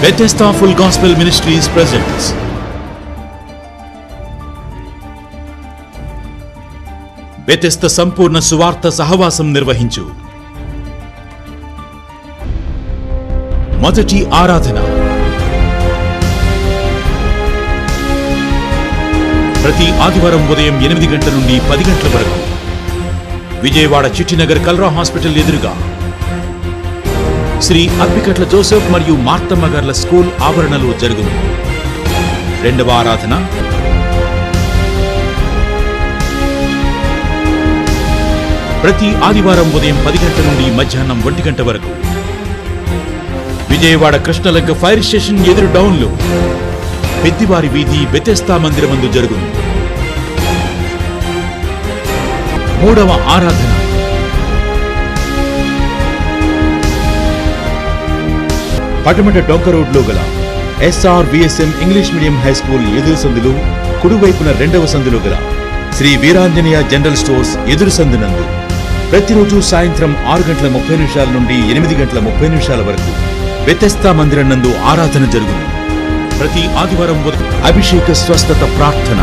Bethesda Full Gospel Ministries presents Bethesda సంపూర్ణ సువార్త సహవాసం నిర్వహించు మొదటి ఆరాధన ప్రతి ఆదివారం ఉదయం ఎనిమిది గంటల నుండి పది గంటల వరకు విజయవాడ చిట్టినగర్ కల్రా హాస్పిటల్ ఎదురుగా శ్రీ అప్పికట్ల జోసెఫ్ మరియు మార్తమ్మ గార్ల స్కూల్ ఆవరణలో జరుగును రెండవ ఆరాధన ప్రతి ఆదివారం ఉదయం పది గంటల నుండి మధ్యాహ్నం ఒంటి గంట వరకు విజయవాడ కృష్ణలంక ఫైర్ స్టేషన్ ఎదురు డౌన్లో పెద్దివారి వీధి బెతెస్తా మందిరమందు జరుగును మూడవ ఆరాధన పటమట డొంక రోడ్లో గల SR VSM English medium high school ఎదురు సందులు కుడివైపున రెండవ సందులో గల శ్రీ వీరాంజనేయ జనరల్ స్టోర్స్ ఎదురు సందునందు ప్రతిరోజు సాయంత్రం ఆరు గంటల ముప్పై నిమిషాల నుండి ఎనిమిది గంటల ముప్పై నిమిషాల వరకు వ్యతస్థా మందిరం నందు ఆరాధన జరుగును ప్రతి ఆదివారం ఉదయం అభిషేక స్వస్థత ప్రార్థన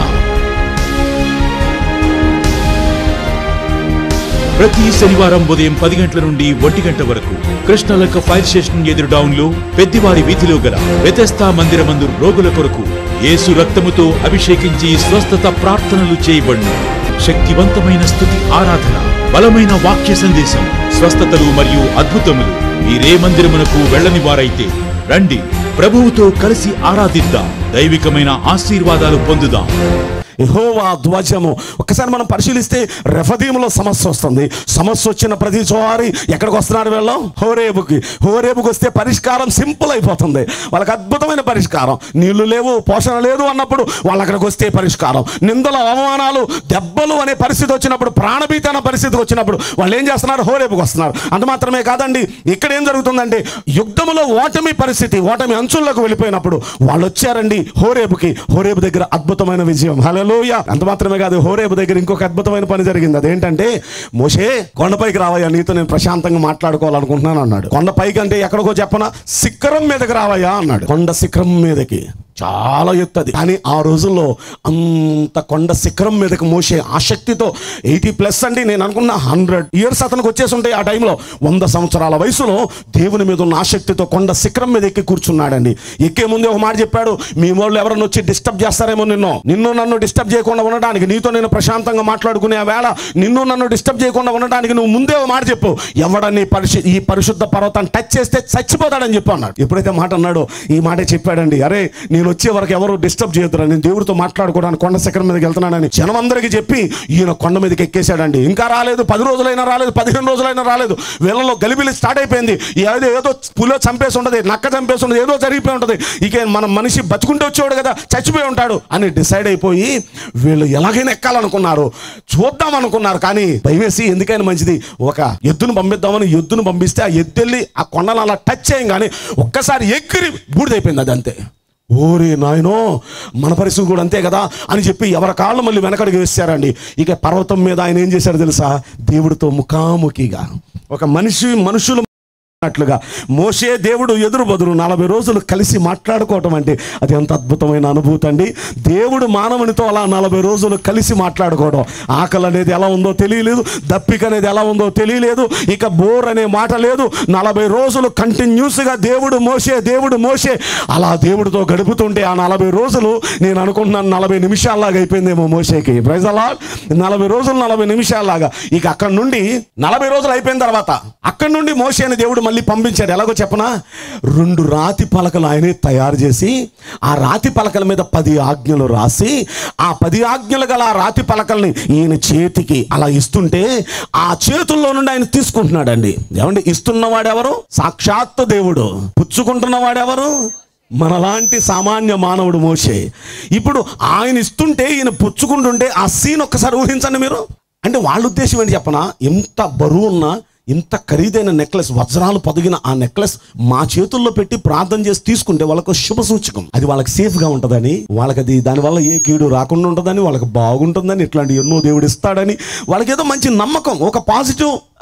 ప్రతి శనివారం ఉదయం పది గంటల నుండి ఒంటి గంట వరకు కృష్ణలక్క ఫైర్ స్టేషన్ ఎదురు డౌన్లో పెద్దివారి వీధిలో గల వ్యతస్థా మందిరమందు రోగుల కొరకు యేసు రక్తముతో అభిషేకించి స్వస్థత ప్రార్థనలు చేయబడును శక్తివంతమైన స్థుతి ఆరాధన బలమైన వాక్య సందేశం స్వస్థతలు మరియు అద్భుతములు మీరే మందిరమునకు వెళ్ళని వారైతే రండి ప్రభువుతో కలిసి ఆరాధిద్దాం దైవికమైన ఆశీర్వాదాలు పొందుదాం యెహోవా ధ్వజము ఒక్కసారి మనం పరిశీలిస్తే రెఫదీములో సమస్య వస్తుంది సమస్య వచ్చిన ప్రతి చోరి ఎక్కడికి వస్తున్నారు వీళ్ళం హోరేబుకి హోరేబుకి వస్తే పరిష్కారం సింపుల్ అయిపోతుంది వాళ్ళకి అద్భుతమైన పరిష్కారం నీళ్లు లేవు పోషణ లేదు అన్నప్పుడు వాళ్ళు అక్కడికి వస్తే పరిష్కారం నిందలు అవమానాలు దెబ్బలు అనే పరిస్థితి వచ్చినప్పుడు ప్రాణభీతి అనే పరిస్థితికి వచ్చినప్పుడు వాళ్ళు ఏం చేస్తున్నారు హోరేబుకి వస్తున్నారు అంత మాత్రమే కాదండి ఇక్కడ ఏం జరుగుతుందంటే యుద్ధములో ఓటమి పరిస్థితి ఓటమి అంచుల్లోకి వెళ్ళిపోయినప్పుడు వాళ్ళు వచ్చారండి హోరేబుకి హోరేబు దగ్గర అద్భుతమైన విజయం హలోయ అంత మాత్రమే కాదు హోరేబు దగ్గర ఇంకొక అద్భుతమైన పని జరిగింది అదేంటంటే మోషే కొండపైకి రావయ్యా నీతో నేను ప్రశాంతంగా మాట్లాడుకోవాలనుకుంటున్నాను అన్నాడు కొండపైకి అంటే ఎక్కడికో చెప్పన శిఖరం మీదకి రావయ్యా అన్నాడు కొండ శిఖరం మీదకి చాలా ఎత్తది కానీ ఆ రోజుల్లో అంత కొండ శిఖరం మీదకి మోసే ఆసక్తితో ఎయిటీ ప్లస్ అండి నేను అనుకున్న హండ్రెడ్ ఇయర్స్ అతనికి వచ్చేసి ఉంటాయి ఆ టైంలో వంద సంవత్సరాల వయసులో దేవుని మీద ఉన్న ఆసక్తితో కొండ శిఖరం మీద ఎక్కి కూర్చున్నాడండి ఎక్కే ముందే ఒక మాట చెప్పాడు మీ వాళ్ళు ఎవరైనా వచ్చి డిస్టర్బ్ చేస్తారేమో నిన్ను నిన్ను నన్ను డిస్టర్బ్ చేయకుండా ఉండడానికి నీతో నేను ప్రశాంతంగా మాట్లాడుకునే ఆ వేళ నిన్ను నన్ను డిస్టర్బ్ చేయకుండా ఉండడానికి నువ్వు ముందే ఒక మాట చెప్పు ఎవడని పరిశు ఈ పరిశుద్ధ పర్వతాన్ని టచ్ చేస్తే చచ్చిపోతాడని చెప్పి అన్నాడు ఎప్పుడైతే మాట అన్నాడో ఈ మాట చెప్పాడండి అరే నేను వచ్చే వరకు ఎవరు డిస్టర్బ్ చేయొద్దురా నేను దేవుడితో మాట్లాడుకోవడానికి కొండ శిఖరం మీదకి వెళ్తున్నానని జనం అందరికీ చెప్పి ఈయన కొండ మీదకి ఎక్కేశాడండి ఇంకా రాలేదు పది రోజులైనా రాలేదు పదిహేను రోజులైనా రాలేదు వీళ్ళలో గలిబిలి స్టార్ట్ అయిపోయింది ఏదో ఏదో పులో చంపేసి ఉండదు నక్క చంపేసి ఉండదు ఏదో జరిగిపోయి ఉంటుంది ఇక మన మనిషి బతుకుంటే వచ్చేవాడు కదా చచ్చిపోయి ఉంటాడు అని డిసైడ్ అయిపోయి వీళ్ళు ఎలాగైనా ఎక్కాలనుకున్నారు చూద్దాం అనుకున్నారు కానీ భయమేసి ఎందుకైనా మంచిది ఒక ఎద్దును పంపిద్దామని ఎద్దును పంపిస్తే ఆ ఎద్దు వెళ్ళి ఆ కొండను అలా టచ్ చేయం కానీ ఒక్కసారి ఎక్కిరి బూడిదైపోయింది అది అంతే ఓరే నాయనో మన పరిస్థితి కూడా అంతే కదా అని చెప్పి ఎవరి కాళ్ళు మళ్ళీ వెనకడికి వేశారండి ఇక పర్వతం మీద ఆయన ఏం చేశారు తెలుసా దేవుడితో ముఖాముఖిగా ఒక మనిషి మనుషులు అట్లుగా మోసే దేవుడు ఎదురు బదులు నలభై రోజులు కలిసి మాట్లాడుకోవటం అంటే అది ఎంత అద్భుతమైన అనుభూతి అండి దేవుడు మానవునితో అలా నలభై రోజులు కలిసి మాట్లాడుకోవడం ఆకలి అనేది ఎలా ఉందో తెలియలేదు దప్పిక అనేది ఎలా ఉందో తెలియలేదు ఇక బోర్ అనే మాట లేదు నలభై రోజులు కంటిన్యూస్గా దేవుడు మోసే దేవుడు మోసే అలా దేవుడితో గడుపుతుంటే ఆ నలభై రోజులు నేను అనుకుంటున్నాను నలభై నిమిషాల్లాగా అయిపోయిందేమో మోసేకి ప్రైజ్ అలా నలభై రోజులు నలభై నిమిషాల్లాగా ఇక అక్కడ నుండి నలభై రోజులు అయిపోయిన తర్వాత అక్కడి నుండి మోసే అని దేవుడు మళ్ళీ పంపించాడు ఎలాగో చెప్పనా రెండు రాతి పలకలు ఆయనే తయారు చేసి ఆ రాతి పలకల మీద పది ఆజ్ఞలు రాసి ఆ పది ఆజ్ఞలు గల ఆ రాతి పలకల్ని ఈయన చేతికి అలా ఇస్తుంటే ఆ చేతుల్లో నుండి ఆయన తీసుకుంటున్నాడండి ఏమండి ఇస్తున్నవాడెవరు సాక్షాత్తు దేవుడు పుచ్చుకుంటున్నవాడెవరు మనలాంటి సామాన్య మానవుడు మోసే ఇప్పుడు ఆయన ఇస్తుంటే ఈయన పుచ్చుకుంటుంటే ఆ సీన్ ఒక్కసారి ఊహించండి మీరు అంటే వాళ్ళ ఉద్దేశం ఏంటి చెప్పనా ఎంత బరువు ఉన్నా ఇంత ఖరీదైన నెక్లెస్ వజ్రాలు పొదిగిన ఆ నెక్లెస్ మా చేతుల్లో పెట్టి ప్రార్థన చేసి తీసుకుంటే వాళ్ళకు శుభ సూచకం అది వాళ్ళకి సేఫ్ గా ఉంటుందని వాళ్ళకి అది దానివల్ల ఏ కీడు రాకుండా ఉంటుందని వాళ్ళకి బాగుంటుందని ఇట్లాంటి ఎన్నో దేవుడు ఇస్తాడని వాళ్ళకి ఏదో మంచి నమ్మకం ఒక పాజిటివ్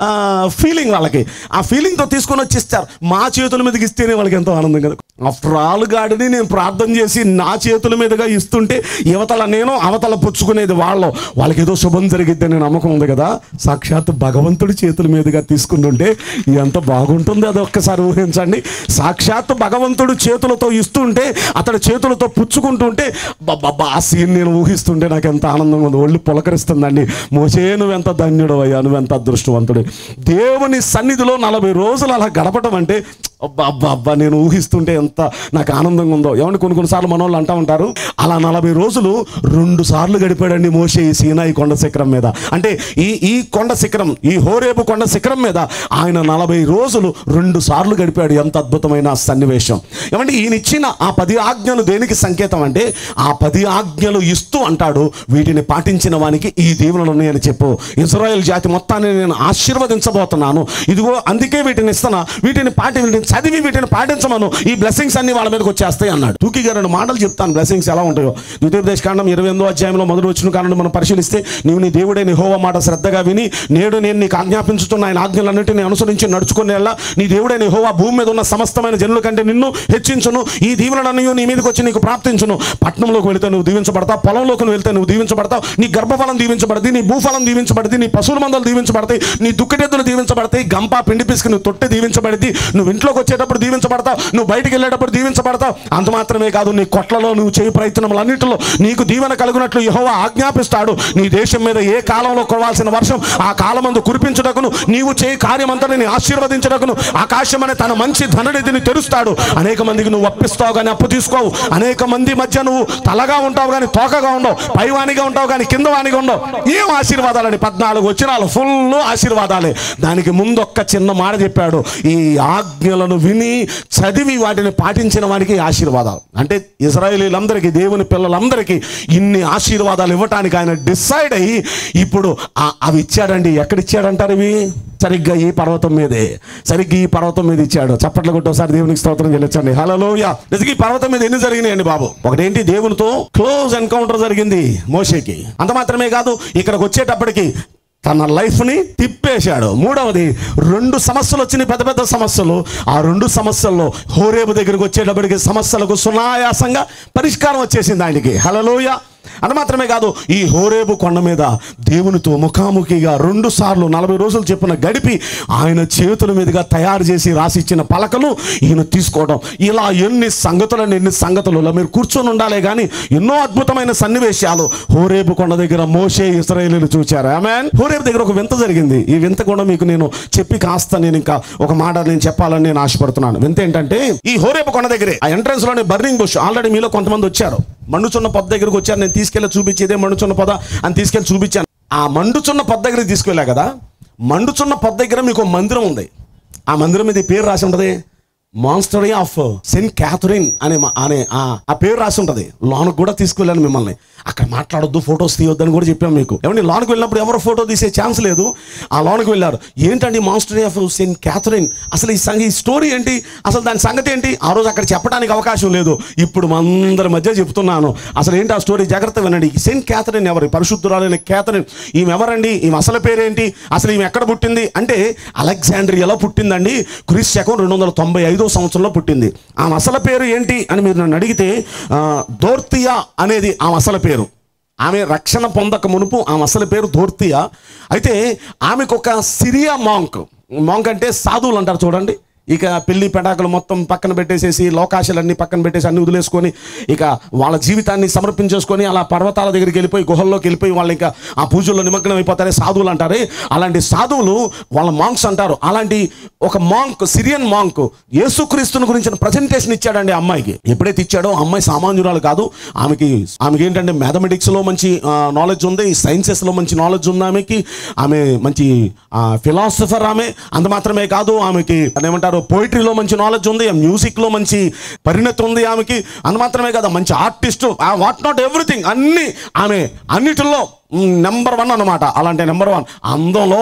ఫీలింగ్ వాళ్ళకి ఆ ఫీలింగ్తో తీసుకొని వచ్చి ఇస్తారు మా చేతుల మీదకి ఇస్తేనే వాళ్ళకి ఎంతో ఆనందం కదా ఆఫ్టర్ ఆల్ గాడిని నేను ప్రార్థన చేసి నా చేతుల మీదుగా ఇస్తుంటే యువతల నేను అవతల పుచ్చుకునేది వాళ్ళు వాళ్ళకి ఏదో శుభం జరిగిద్దని నమ్మకం ఉంది కదా సాక్షాత్ భగవంతుడి చేతుల మీదుగా తీసుకుంటుంటే ఎంత బాగుంటుంది అది ఒక్కసారి ఊహించండి సాక్షాత్ భగవంతుడు చేతులతో ఇస్తుంటే అతడి చేతులతో పుచ్చుకుంటుంటే బాబా ఆ సీన్ నేను ఊహిస్తుంటే నాకు ఎంత ఆనందంగా ఉంది ఒళ్ళు పులకరిస్తుందండి మోసే నువ్వెంత ధన్యుడు అయ్యా నువ్వెంత అదృష్టవంతుడు దేవుని సన్నిధిలో నలభై రోజులు అలా గడపడం అంటే అబ్బా అబ్బా అబ్బా నేను ఊహిస్తుంటే ఎంత నాకు ఆనందంగా ఉందో ఏమంటే కొన్ని కొన్నిసార్లు మన వాళ్ళు అంటూ ఉంటారు అలా నలభై రోజులు రెండు సార్లు గడిపాడండి మోషే ఈ సీనాయి కొండ శిఖరం మీద అంటే ఈ ఈ కొండ శిఖరం ఈ హోరేపు కొండ శిఖరం మీద ఆయన నలభై రోజులు రెండు సార్లు గడిపాడు ఎంత అద్భుతమైన సన్నివేశం ఏమంటే ఈయన ఇచ్చిన ఆ పది ఆజ్ఞలు దేనికి సంకేతం అంటే ఆ పది ఆజ్ఞలు ఇస్తూ అంటాడు వీటిని పాటించిన వానికి ఈ దీవెనలు ఉన్నాయని చెప్పు ఇజ్రాయెల్ జాతి మొత్తాన్ని నేను ఆశీర్వదించబోతున్నాను ఇదిగో అందుకే వీటిని ఇస్తున్నా వీటిని పాటి వీటిని చదివి వీటిని పాటించమను ఈ బ్లెస్సింగ్స్ అన్ని వాళ్ళ మీదకి వచ్చేస్తాయి అన్నాడు తూకి గారు రెండు మాటలు చెప్తాను బ్లెస్సింగ్స్ ఎలా ఉంటాయో ద్వితీయోపదేశ కాండం ఇరవై ఎనిమిదో అధ్యాయంలో మొదటి వచ్చిన కారణం మనం పరిశీలిస్తే నీవు నీ దేవుడే నీ హోవ మాట శ్రద్ధగా విని నేడు నేను నీకు ఆజ్ఞాపించుతున్న ఆయన ఆజ్ఞలన్నింటినీ అనుసరించి నడుచుకునేలా నీ దేవుడే నీ హోవా భూమి మీద ఉన్న సమస్తమైన జనుల కంటే నిన్ను హెచ్చించును ఈ దీవెనలన్నీ నీ మీదకి వచ్చి నీకు ప్రాప్తించును పట్టణంలోకి వెళితే నువ్వు దీవించబడతావు పొలంలోకి నువ్వు వెళ్తే నువ్వు దీవించబడతావు నీ గర్భఫలం దీవించబడది నీ భూఫలం దీవించబడది నీ పశువుల మందలు దీవించబడతాయి నీ దుక్కటెద్దులు దీవించబడతాయి గంప పిండి పిసికి నువ్వు తొట్టె దీవించబడింది నువ్వు ఇంట్లోకి వచ్చేటప్పుడు దీవించబడతావు నువ్వు బయటికి వెళ్ళేటప్పుడు దీవించబడతావు అంత మాత్రమే కాదు నీ కొట్లలో నువ్వు చేయి ప్రయత్నములన్నింటిలో నీకు దీవెన కలుగునట్లు యెహోవా ఆజ్ఞాపిస్తాడు నీ దేశం మీద ఏ కాలంలో కురవాల్సిన వర్షం ఆ కాలమందు కురిపించుటకును నీవు చేయి కార్యమంతా నీ ఆశీర్వదించుటకును ఆకాశం అనే తన మంచి ధననిధిని తెరుస్తాడు అనేక మందికి నువ్వు అప్పిస్తావు కానీ అప్పు తీసుకోవు అనేక మంది మధ్య నువ్వు తలగా ఉంటావు కానీ తోకగా ఉండవు పైవానిగా ఉంటావు కానీ కింద వానిగా ఉండవు ఏం ఆశీర్వాదాలని పద్నాలుగు వచ్చినాలు ఫుల్ ఆశీర్వాదాలే దానికి ముందు ఒక్క చిన్న మాట చెప్పాడు ఈ ఆజ్ఞలను విని చదివి వాటిని పాటించిన వారికి ఆశీర్వాదాలు అంటే ఇజ్రాయేలీలందరికీ దేవుని పిల్లలందరికీ ఇన్ని ఆశీర్వాదాలు ఇవ్వటానికి ఆయన డిసైడ్ అయ్యి ఇప్పుడు ఆ- అవి ఇచ్చాడండి ఎక్కడ ఇచ్చాడంటారు ఇవి సరిగ్గా ఈ పర్వతం మీదే సరిగ్గా ఈ పర్వతం మీద ఇచ్చాడు చప్పట్లు కొట్టి ఒకసారి దేవునికి స్తోత్రం చెల్లించండి హలోయ నిజంగా ఈ పర్వతం మీద ఎన్ని జరిగినాయండి బాబు ఒకటేంటి దేవునితో క్లోజ్ ఎన్కౌంటర్ జరిగింది మోషేకి అంత మాత్రమే కాదు ఇక్కడికి వచ్చేటప్పటికి తన లైఫ్ని తిప్పేశాడు మూడవది రెండు సమస్యలు వచ్చినాయి పెద్ద పెద్ద సమస్యలు ఆ రెండు సమస్యల్లో హోరేబు దగ్గరికి వచ్చేటప్పటికి సమస్యలకు సునాయాసంగా పరిష్కారం వచ్చేసింది ఆయనకి హలలోయ అది మాత్రమే కాదు ఈ హోరేబు కొండ మీద దేవునితో ముఖాముఖిగా రెండు సార్లు నలభై రోజులు చెప్పిన గడిపి ఆయన చేతుల మీదుగా తయారు చేసి రాసిచ్చిన పలకలు ఈయన తీసుకోవడం ఇలా ఎన్ని సంగతులను ఎన్ని సంగతులు ఇలా మీరు కూర్చొని ఉండాలే కానీ ఎన్నో అద్భుతమైన సన్నివేశాలు హోరేబు కొండ దగ్గర మోషే ఇస్రాయేలీలు చూచారు ఆమెన్ హోరేబు దగ్గర ఒక వింత జరిగింది ఈ వింత కూడా మీకు నేను చెప్పి కాస్త నేను ఇంకా ఒక మాట నేను చెప్పాలని నేను ఆశపడుతున్నాను వింత ఏంటంటే ఈ హోరేబు కొండ దగ్గరే ఆ ఎంట్రన్స్ లోని బర్నింగ్ బుష్ ఆల్రెడీ మీలో కొంతమంది వచ్చారు మండుచున్న పొద దగ్గరకు వచ్చారు నేను తీసుకెళ్ళి చూపించి ఇదే మండుచున్న పొద అని తీసుకెళ్ళి చూపించాను ఆ మండుచున్న పొద దగ్గరికి తీసుకెళ్ళా కదా మండుచున్న పొద దగ్గర మీకు ఒక మందిరం ఉంది ఆ మందిరం మీద ఈ పేరు రాసి ఉంటుంది మాన్స్టరీ ఆఫ్ సెయింట్ క్యాథరిన్ అనే మా- అనే ఆ- ఆ పేరు రాసి ఉంటుంది లోనికి కూడా తీసుకెళ్ళాను మిమ్మల్ని అక్కడ మాట్లాడొద్దు ఫొటోస్ తీయొద్దని కూడా చెప్పాం మీకు ఏమండి లోనికి వెళ్ళినప్పుడు ఎవరు ఫోటో తీసే ఛాన్స్ లేదు ఆ లోనికి వెళ్ళారు ఏంటండి మాన్స్టరీ ఆఫ్ సెయింట్ క్యాథరిన్ అసలు ఈ సంగ ఈ స్టోరీ ఏంటి అసలు దాని సంగతి ఏంటి ఆ రోజు అక్కడ చెప్పడానికి అవకాశం లేదు ఇప్పుడు అందరి మధ్య చెప్తున్నాను అసలు ఏంటి ఆ స్టోరీ జాగ్రత్త వినండి సెయింట్ క్యాథరిన్ ఎవరు పరిశుద్ధురాలైన క్యాథరిన్ ఈమె ఎవరండి ఈమె అసలు పేరేంటి అసలు ఈమె ఎక్కడ పుట్టింది అంటే అలెగ్జాండ్రియాలో పుట్టిందండి క్రీస్తు శకం రెండు వందల తొంభై ఐదో సంవత్సరంలో పుట్టింది ఆమె అసలు పేరు ఏంటి అని మీరు నన్ను అడిగితే ఆ, దోర్తియా అనేది ఆమె అసలు పేరు ఆమె రక్షణ పొందక మునుపు ఆమె అసలు పేరు దోర్తియా అయితే ఆమెకు ఒక సిరియా మాంక్ మాంక్ అంటే సాధువులు అంటారు చూడండి ఇక పెళ్లి పెటాకులు మొత్తం పక్కన పెట్టేసేసి లోకాశలన్నీ పక్కన పెట్టేసి అన్ని వదిలేసుకొని ఇక వాళ్ళ జీవితాన్ని సమర్పించేసుకొని అలా పర్వతాల దగ్గరికి వెళ్ళిపోయి గుహల్లోకి వెళ్ళిపోయి వాళ్ళు ఇంకా ఆ పూజల్లో నిమగ్నం అయిపోతారే సాధువులు అంటారే అలాంటి సాధువులు వాళ్ళ మాంక్స్ అంటారు అలాంటి ఒక మాంక్ సిరియన్ మాంక్ యేసుక్రీస్తుని గురించిన ప్రజెంటేషన్ ఇచ్చాడండి ఆ అమ్మాయికి ఎప్పుడైతే ఇచ్చాడో ఆ అమ్మాయి సామాన్యురాలు కాదు ఆమెకి ఆమెకి ఏంటంటే మ్యాథమెటిక్స్లో మంచి నాలెడ్జ్ ఉంది సైన్సెస్లో మంచి నాలెడ్జ్ ఉంది ఆమెకి ఆమె మంచి ఫిలాసఫర్ ఆమె అంత మాత్రమే కాదు ఆమెకి ఏమంటారు పోయిటరీలో మంచి నాలెడ్జ్ ఉంది మ్యూజిక్లో మంచి పరిణతి ఉంది ఆమెకి అంత మాత్రమే కాదు మంచి ఆర్టిస్ట్ వాట్ నాట్ ఎవ్రీథింగ్ అన్ని ఆమె అన్నిటిలో నెంబర్ వన్ అన్నమాట అలాంటి నెంబర్ వన్ అందంలో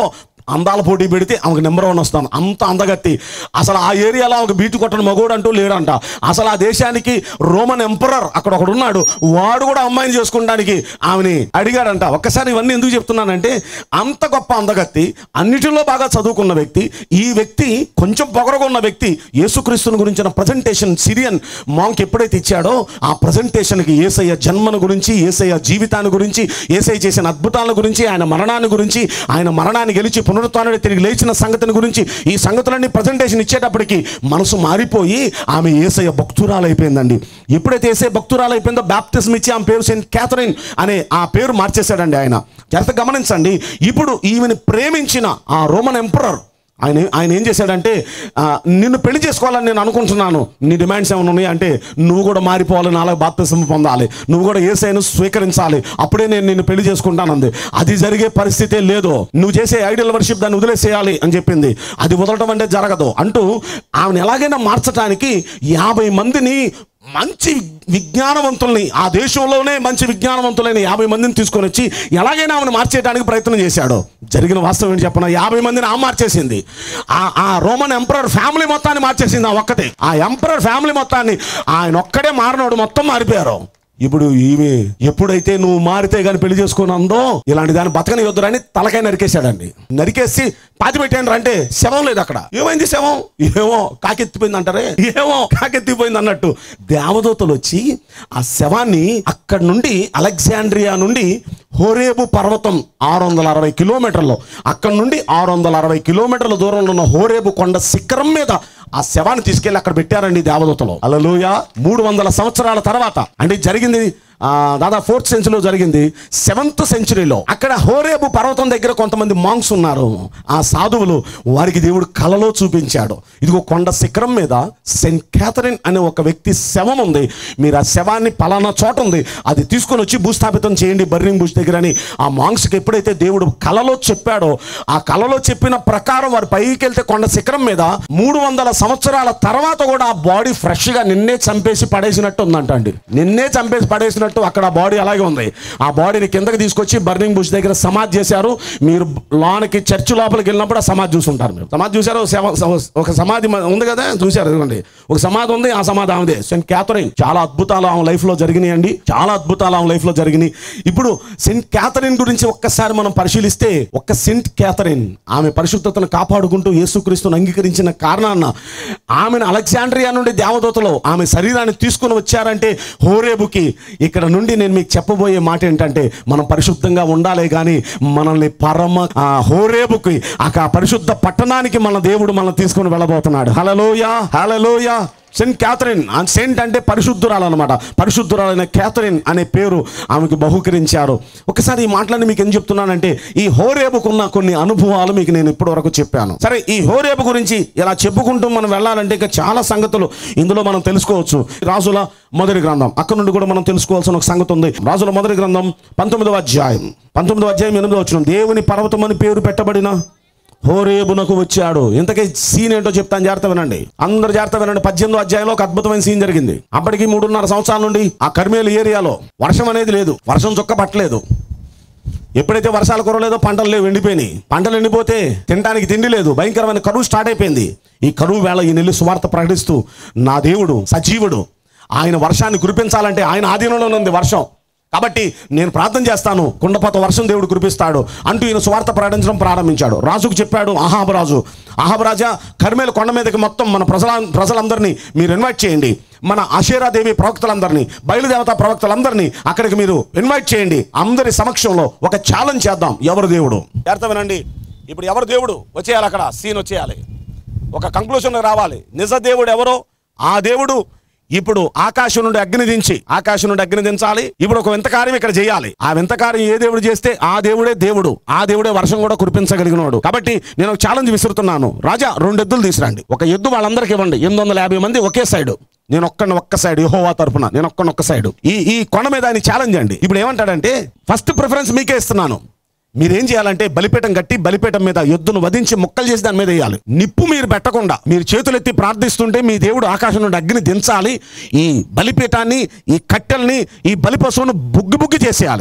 అందాల పోటీ పెడితే ఆమెకు నెంబర్ వన్ వస్తాను అంత అందగత్తి అసలు ఆ ఏరియాలో ఆమెకు బీటు కొట్టని మగోడు అంటూ లేడంట అసలు ఆ దేశానికి రోమన్ ఎంపరర్ అక్కడ ఒకడు ఉన్నాడు వాడు కూడా అమ్మాయిని చేసుకోవడానికి ఆమెని అడిగాడంట ఒక్కసారి ఇవన్నీ ఎందుకు చెప్తున్నానంటే అంత గొప్ప అందగత్తి అన్నిటిలో బాగా చదువుకున్న వ్యక్తి ఈ వ్యక్తి కొంచెం పొగరగా ఉన్న వ్యక్తి యేసుక్రీస్తుని గురించిన ప్రజెంటేషన్ సిరియన్ మాంక్ ఎప్పుడైతే ఇచ్చాడో ఆ ప్రజెంటేషన్కి ఏసయ్య జన్మను గురించి ఏసయ్య జీవితాన్ని గురించి ఏసయ్య చేసిన అద్భుతాల గురించి ఆయన మరణాన్ని గురించి ఆయన మరణాన్ని గెలిచి పునరుత్నాన్ని తిరిగి లేచిన సంగతిని గురించి ఈ సంగతులన్నీ ప్రజెంటేషన్ ఇచ్చేటప్పటికి మనసు మారిపోయి ఆమె ఏసయ్య భక్తురాలైపోయిందండి ఎప్పుడైతే ఏసయ్య భక్తురాలైపోయిందో బ్యాప్టిజం ఇచ్చి ఆమె పేరు సెయింట్ క్యాథరిన్ అనే ఆ పేరు మార్చేశాడండి ఆయన జాగ్రత్త గమనించండి ఇప్పుడు ఈమెను ప్రేమించిన ఆ రోమన్ ఎంపరర్ ఆయన ఆయన ఏం చేశాడంటే ఆ, నిన్ను పెళ్లి చేసుకోవాలని నేను అనుకుంటున్నాను నీ డిమాండ్స్ ఏమైనా ఉన్నాయి అంటే నువ్వు కూడా మారిపోవాలి నాలుగు బాప్తిసం పొందాలి నువ్వు కూడా ఏసైను స్వీకరించాలి అప్పుడే నేను నిన్ను పెళ్లి చేసుకుంటానంది అది జరిగే పరిస్థితే లేదు నువ్వు చేసే ఐడియల్ వర్షిప్ దాన్ని వదిలేసేయాలి అని చెప్పింది అది వదలటం అంటే జరగదు అంటూ ఆమెను ఎలాగైనా మార్చడానికి యాభై మందిని మంచి విజ్ఞానవంతుల్ని ఆ దేశంలోనే మంచి విజ్ఞానవంతులైన యాభై మందిని తీసుకొని వచ్చి ఎలాగైనా ఆమెను మార్చేయడానికి ప్రయత్నం చేశాడు జరిగిన వాస్తవం ఏంటి చెప్పన యాభై మందిని ఆ మార్చేసింది ఆ ఆ రోమన్ ఎంపరర్ ఫ్యామిలీ మొత్తాన్ని మార్చేసింది ఆ ఒక్కతే ఆ ఎంపరర్ ఫ్యామిలీ మొత్తాన్ని ఆయన ఒక్కడే మారినోడు మొత్తం మారిపోయారు ఇప్పుడు ఈమె ఎప్పుడైతే నువ్వు మారితే గాని పెళ్లి చేసుకుని అందో ఇలాంటి దాన్ని బతకని వద్దురని తలకాయ నరికేశాడండి నరికేసి పాతి పెట్టాను అంటే శవం లేదు అక్కడ ఏమైంది శవం ఏమో కాకెత్తిపోయింది అంటారే ఏమో కాకెత్తిపోయింది అన్నట్టు దేవదూతలు వచ్చి ఆ శవాన్ని అక్కడ నుండి అలెగ్జాండ్రియా నుండి హోరేబు పర్వతం ఆరు వందల అరవై కిలోమీటర్లు అక్కడ నుండి ఆరు వందల అరవై కిలోమీటర్ల దూరంలో ఉన్న హోరేబు కొండ శిఖరం మీద ఆ శవాన్ని తీసుకెళ్లి అక్కడ పెట్టారండి దేవదూతలు అలలోయ మూడు వందల సంవత్సరాల తర్వాత అంటే జరిగింది ఆ, దాదాపు ఫోర్త్ సెంచరీలో జరిగింది సెవెంత్ సెంచరీలో అక్కడ హోరేబు పర్వతం దగ్గర కొంతమంది మాంగ్స్ ఉన్నారు ఆ సాధువులు వారికి దేవుడు కలలో చూపించాడు ఇదిగో కొండ శిఖరం మీద సెయింట్ క్యాథరిన్ అనే ఒక వ్యక్తి శవం ఉంది మీరు ఆ శవాన్ని పలానా చోట ఉంది అది తీసుకొని వచ్చి భూస్థాపితం చేయండి బర్రింగ్ బుష్ దగ్గర అని ఆ మాంగ్స్కి ఎప్పుడైతే దేవుడు కలలో చెప్పాడో ఆ కలలో చెప్పిన ప్రకారం వారు పైకి వెళ్తే కొండ శిఖరం మీద మూడు వందల సంవత్సరాల తర్వాత కూడా ఆ బాడీ ఫ్రెష్గా నిన్నే చంపేసి పడేసినట్టు ఉందంట అండి నిన్నే చంపేసి పడేసినట్టు అక్కడ ఆ బాడీ అలాగే ఉంది ఆ బాడీని కిందకి తీసుకొచ్చి బర్నింగ్ బుష్ దగ్గర సమాధి చేశారు మీరు లోనికి చర్చి లోపలికి వెళ్ళినప్పుడు ఆ సమాధి చూసుంటారు మీరు సమాధి చూసారు శవ- శవ- ఒక సమాధి మ- ఉంది కదా చూశారు ఇదిగోండి ఒక సమాధి ఉంది ఆ సమాధి ఆమెదే సెయింట్ క్యాథరిన్ చాలా అద్భుతాలు ఆమె లైఫ్ లో జరిగినాయండి చాలా అద్భుతాలు ఆమె లైఫ్ లో జరిగినాయి ఇప్పుడు సెయింట్ క్యాథరిన్ గురించి ఒక్కసారి మనం పరిశీలిస్తే ఒక్క సెయింట్ క్యాథరిన్ ఆమె పరిశుద్ధతను కాపాడుకుంటూ యేసుక్రీస్తును అంగీకరించిన కారణాన ఆమెను అలెగ్జాండ్రియా నుండి దేవదూతలు ఆమె శరీరాన్ని తీసుకుని వచ్చారంటే హోరేబుకి ఇక్కడ నుండి నేను మీకు చెప్పబోయే మాట ఏంటంటే మనం పరిశుద్ధంగా ఉండాలి కానీ మనల్ని పరమ ఆ హోరేబుకి ఆ పరిశుద్ధ పట్టణానికి మన దేవుడు మనల్ని తీసుకుని వెళ్ళబోతున్నాడు హలలోయ హలలోయ సెయింట్ క్యాథరిన్ ఆ సెయింట్ అంటే పరిశుద్ధురాలు అనమాట పరిశుద్ధురాలైన క్యాథరిన్ అనే పేరు ఆమెకు బహుకరించారు ఒకసారి ఈ మాటలన్నీ మీకు ఏం చెప్తున్నానంటే ఈ హోరేబుకున్న కొన్ని అనుభవాలు మీకు నేను ఇప్పటి వరకు చెప్పాను సరే ఈ హోరేబు గురించి ఇలా చెప్పుకుంటూ మనం వెళ్ళాలంటే ఇంకా చాలా సంగతులు ఇందులో మనం తెలుసుకోవచ్చు రాజుల మొదటి గ్రంథం అక్కడ నుండి కూడా మనం తెలుసుకోవాల్సిన ఒక సంగతి ఉంది రాజుల మొదటి గ్రంథం పంతొమ్మిదవ అధ్యాయం పంతొమ్మిదవ అధ్యాయం ఎనిమిదవ వచ్చిన దేవుని పర్వతం అని పేరు పెట్టబడిన హోరేబునకు వచ్చాడు ఇంతకీ సీన్ ఏంటో చెప్తాను జాగ్రత్త వినండి అందరు జాగ్రత్త వినండి పద్దెనిమిదో అధ్యాయంలో ఒక అద్భుతమైన సీన్ జరిగింది అప్పటికి మూడున్నర సంవత్సరాల నుండి ఆ కర్మేలు ఏరియాలో వర్షం అనేది లేదు వర్షం చొక్క పట్టలేదు ఎప్పుడైతే వర్షాలు కురలేదో పంటలు లేవు ఎండిపోయినాయి పంటలు ఎండిపోతే తినడానికి తిండి లేదు భయంకరమైన కరువు స్టార్ట్ అయిపోయింది ఈ కరువు వేళ ఈ నెల్లి సువార్త ప్రకటిస్తూ నా దేవుడు సజీవుడు ఆయన వర్షాన్ని కురిపించాలంటే ఆయన ఆధీనంలో ఉంది వర్షం కాబట్టి నేను ప్రార్థన చేస్తాను కుండపోత వర్షం దేవుడు కురిపిస్తాడు అంటూ ఈయన సువార్త ప్రకటించడం ప్రారంభించాడు రాజుకు చెప్పాడు అహాబ్ రాజు అహాబ్ రాజా కర్మేల కొండ మీదకి మొత్తం మన ప్రజల ప్రజలందరినీ మీరు ఇన్వైట్ చేయండి మన అషేరాదేవి ప్రవక్తలందరినీ బయలుదేవత ప్రవక్తలందరినీ అక్కడికి మీరు ఇన్వైట్ చేయండి అందరి సమక్షంలో ఒక ఛాలెంజ్ చేద్దాం ఎవరు దేవుడు జాగ్రత్త వినండి ఇప్పుడు ఎవరు దేవుడు వచ్చేయాలి అక్కడ సీన్ వచ్చేయాలి ఒక కంక్లూషన్ రావాలి నిజ దేవుడు ఎవరో ఆ దేవుడు ఇప్పుడు ఆకాశం నుండి అగ్ని దించి ఆకాశం నుండి అగ్ని దించాలి ఇప్పుడు ఒక వింత కార్యం ఇక్కడ చేయాలి ఆ వింత కార్యం ఏ దేవుడు చేస్తే ఆ దేవుడే దేవుడు ఆ దేవుడే వర్షం కూడా కురిపించగలిగినవాడు కాబట్టి నేను ఒక ఛాలెంజ్ విసురుతున్నాను రాజా రెండు ఎద్దులు తీసురండి ఒక ఎద్దు వాళ్ళందరికీ ఇవ్వండి ఎనిమిది వందల యాభై మంది ఒకే సైడ్ నేను ఒక్కడిని ఒక్క సైడ్ యహోవా తరపున నేను ఒక్కడిని ఒక్క సైడ్ ఈ ఈ కొండ మీద ఆయన ఛాలెంజ్ అండి ఇప్పుడు ఏమంటాడంటే ఫస్ట్ ప్రిఫరెన్స్ మీకే ఇస్తున్నాను మీరేం చేయాలంటే బలిపీఠం కట్టి బలిపీఠం మీద ఎద్దును వధించి ముక్కలు చేసి దాని మీద వేయాలి నిప్పు మీరు పెట్టకుండా మీరు చేతులెత్తి ప్రార్థిస్తుంటే మీ దేవుడు ఆకాశం నుండి అగ్ని దించాలి ఈ బలిపీఠాన్ని ఈ కట్టెల్ని ఈ బలి పశువును బుగ్గి బుగ్గి చేసేయాలి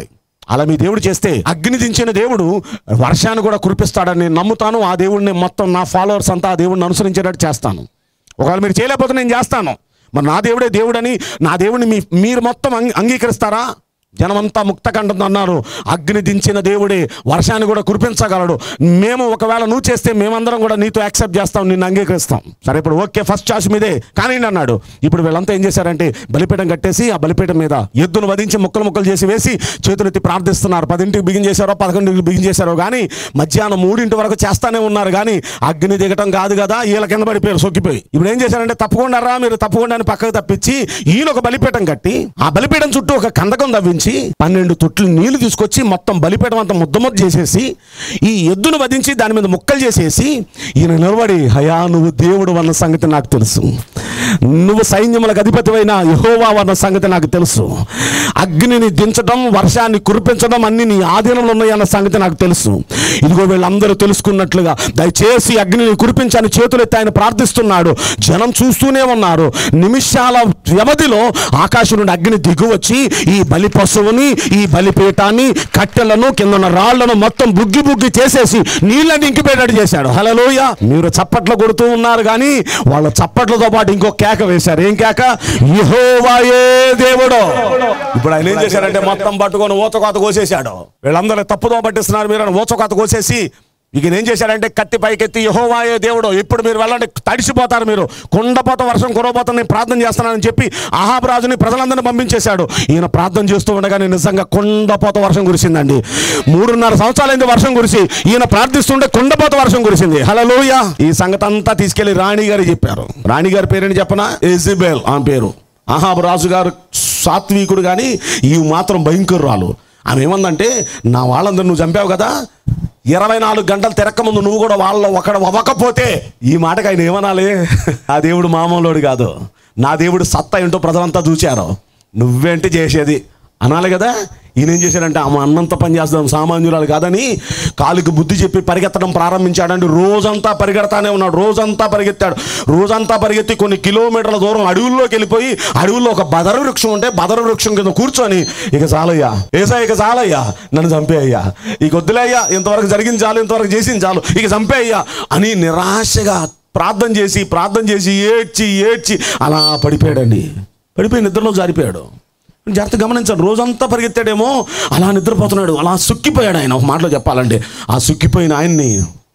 అలా మీ దేవుడు చేస్తే అగ్ని దించిన దేవుడు వర్షాన్ని కూడా కురిపిస్తాడని నేను నమ్ముతాను ఆ దేవుడిని మొత్తం నా ఫాలోవర్స్ అంతా ఆ దేవుడిని అనుసరించేటట్టు చేస్తాను ఒకవేళ మీరు చేయలేకపోతే నేను చేస్తాను మరి నా దేవుడే దేవుడని నా దేవుడిని మీ మీరు మొత్తం అంగీ- అంగీకరిస్తారా జనమంతా ముక్తకంఠంతో అన్నారు అగ్ని దించిన దేవుడే వర్షాన్ని కూడా కురిపించగలడు మేము ఒకవేళ నువ్వు చేస్తే మేమందరం కూడా నీతో యాక్సెప్ట్ చేస్తాం నిన్ను అంగీకరిస్తాం సరే ఇప్పుడు ఓకే ఫస్ట్ చాయిస్ మీదే కానీ అన్నాడు ఇప్పుడు వీళ్ళంతా ఏం చేశారంటే బలిపీఠం కట్టేసి ఆ బలిపీఠం మీద ఎద్దును వధించి ముక్కలు ముక్కలు చేసి వేసి చేతులెత్తి ప్రార్థిస్తున్నారు పదింటికి బిగిన్ చేశారో పదకొండింటికి బిగిన్ చేశారో కానీ మధ్యాహ్నం మూడింటి వరకు చేస్తానే ఉన్నారు కానీ అగ్ని దిగటం కాదు కదా వీళ్ళ కింద పడిపోయారు సొక్కిపోయి ఇప్పుడు ఏం చేశారంటే తప్పకుండా రా మీరు తప్పకుండా అని పక్కకు తప్పించి ఈయన ఒక బలిపీఠం కట్టి ఆ బలిపీఠం చుట్టూ ఒక కందకం తవ్వించి పన్నెండు తొట్లు నీళ్లు తీసుకొచ్చి మొత్తం బలిపీఠం అంతా ముద్ద ముద్ద చేసేసి ఈ ఎద్దును వధించి దాని మీద ముక్కలు చేసేసి ఈయన నిలబడి హయా నువ్వు దేవుడు అన్న సంగతి నాకు తెలుసు నువ్వు సైన్యములకు అధిపతివైన యహోవా అన్న సంగతి నాకు తెలుసు అగ్నిని దించడం వర్షాన్ని కురిపించడం అన్ని నీ ఆధీనంలో ఉన్నాయన్న సంగతి నాకు తెలుసు ఇదిగో వీళ్ళందరూ తెలుసుకున్నట్లుగా దయచేసి అగ్నిని కురిపించని చేతులెత్తి ఆయన ప్రార్థిస్తున్నాడు జనం చూస్తూనే ఉన్నారు నిమిషాల వ్యవధిలో ఆకాశం నుండి అగ్ని దిగువచ్చి ఈ బలి పశువుని ఈ బలిపీఠాన్ని కట్టెలను కింద ఉన్న రాళ్లను మొత్తం బుగ్గి బుగ్గి చేసేసి నీళ్ళని ఇంకిపోయేటట్టు చేశాడు హలోయ మీరు చప్పట్లు కొడుతూ ఉన్నారు కానీ వాళ్ళ చప్పట్లతో పాటు ఇంకో కేక వేశారు ఏం కేక యెహోవాయే దేవుడు ఇప్పుడు ఆయన ఏం చేశారంటే మొత్తం పట్టుకొని ఊచకోత కోసేశాడు వీళ్ళందరూ తప్పుదో పట్టిస్తున్నారు మీరు అని ఊచకోత కోసేసి ఇక ఏం చేశాడంటే కత్తి పైకెత్తి యహోవాయే దేవుడు ఇప్పుడు మీరు వెళ్ళండి తడిసిపోతారు మీరు కుండపోత వర్షం కురవబోతా నేను ప్రార్థన చేస్తున్నానని చెప్పి అహాబ్ రాజుని ప్రజలందరినీ పంపించేశాడు ఈయన ప్రార్థన చేస్తూ ఉండగానే నిజంగా కుండపోత వర్షం కురిసిందండి మూడున్నర సంవత్సరాలైంది వర్షం కురిసి ఈయన ప్రార్థిస్తుంటే కుండపోత వర్షం కురిసింది హలోయ ఈ సంగతి అంతా తీసుకెళ్లి రాణి గారు చెప్పారు రాణి గారి పేరేంటి చెప్పనా ఎజిబెల్ ఆమె పేరు అహాబ్ రాజు గారు సాత్వికుడు కానీ ఇవి మాత్రం భయంకరురాలు ఆమె ఏమందంటే నా వాళ్ళందరూ నువ్వు చంపావు కదా ఇరవై నాలుగు గంటలు తిరక్క ముందు నువ్వు కూడా వాళ్ళ ఒకడ అవ్వకపోతే ఈ మాటకు ఆయన ఏమనాలి ఆ దేవుడు మామూలుడు కాదు నా దేవుడు సత్తా ఏంటో ప్రజలంతా చూశారు నువ్వేంటి చేసేది అనాలి కదా ఈయన ఏం చేశాడంటే ఆమె అన్నంత పని చేస్తాం సామాన్యురాలు కాదని కాలుకి బుద్ధి చెప్పి పరిగెత్తడం ప్రారంభించాడంటే రోజంతా పరిగెడతానే ఉన్నాడు రోజంతా పరిగెత్తాడు రోజంతా పరిగెత్తి కొన్ని కిలోమీటర్ల దూరం అడవుల్లోకి వెళ్ళిపోయి అడవుల్లో ఒక బదర వృక్షం ఉంటే బదర వృక్షం కింద కూర్చొని ఇక చాలయ్యా ఏసా ఇక చాలయ్యా నన్ను చంపేయ్యా ఇక వద్దులేయ్యా ఇంతవరకు జరిగింది చాలు ఇంతవరకు చేసింది చాలు ఇక చంపేయ్యా అని నిరాశగా ప్రార్థన చేసి ప్రార్థన చేసి ఏడ్చి ఏడ్చి అలా పడిపోయాడండి పడిపోయి నిద్రలో జారిపోయాడు జాగ్రత్త గమనించండి రోజంతా పరిగెత్తాడేమో అలా నిద్రపోతున్నాడు అలా సుక్కిపోయాడు ఆయన ఒక మాటలో చెప్పాలంటే ఆ సుక్కిపోయిన ఆయన్ని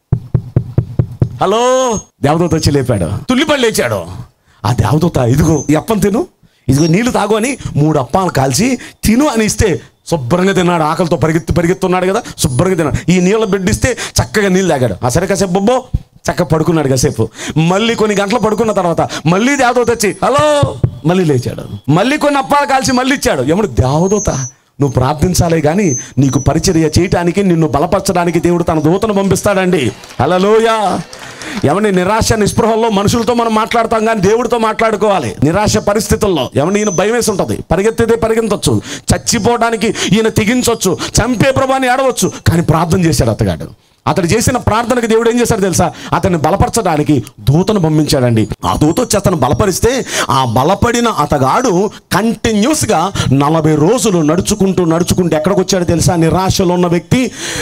హలో దేవదూత వచ్చి లేపాడు తుల్లిపడి లేచాడు ఆ దేవదూత ఇదిగో ఈ అప్పం తిను ఇదిగో నీళ్లు తాగు అని మూడు అప్పాలు కాల్చి తిను అని ఇస్తే శుభ్రంగా తిన్నాడు ఆకలితో పరిగెత్తి పరిగెత్తున్నాడు కదా శుభ్రంగా తిన్నాడు ఈ నీళ్ళ బిడ్డిస్తే చక్కగా నీళ్ళు తాగాడు ఆ సరే కాసేపు బొబ్బో చక్కగా పడుకున్నాడు కాసేపు మళ్ళీ కొన్ని గంటలు పడుకున్న తర్వాత మళ్ళీ దేవదూత వచ్చి హలో మళ్ళీ లేచాడు మళ్ళీ కొన్ని అప్పాలు కాల్చి మళ్ళీ ఇచ్చాడు ఎముడు దేవదూత నువ్వు ప్రార్థించాలే కానీ నీకు పరిచర్య చేయటానికి నిన్ను బలపరచడానికి దేవుడు తన దూతను పంపిస్తాడండి అలలోయ ఎవరిని నిరాశ నిస్పృహల్లో మనుషులతో మనం మాట్లాడతాం కానీ దేవుడితో మాట్లాడుకోవాలి నిరాశ పరిస్థితుల్లో ఎవరిని ఈయన భయం వేసి ఉంటుంది పరిగెత్తితే పరిగెత్తవచ్చు చచ్చిపోవడానికి ఈయన తెగించవచ్చు చంపే ప్రభాని ఆడవచ్చు కానీ ప్రార్థన చేశాడు అతగాడు అతడు చేసిన ప్రార్థనకు దేవుడు ఏం చేశాడు తెలుసా అతన్ని బలపరచడానికి దూతను పంపించాడండి ఆ దూత వచ్చి అతను బలపరిస్తే ఆ బలపడిన అతగాడు కంటిన్యూస్గా నలభై రోజులు నడుచుకుంటూ నడుచుకుంటూ ఎక్కడికి వచ్చాడో తెలుసా నిరాశలో ఉన్న వ్యక్తి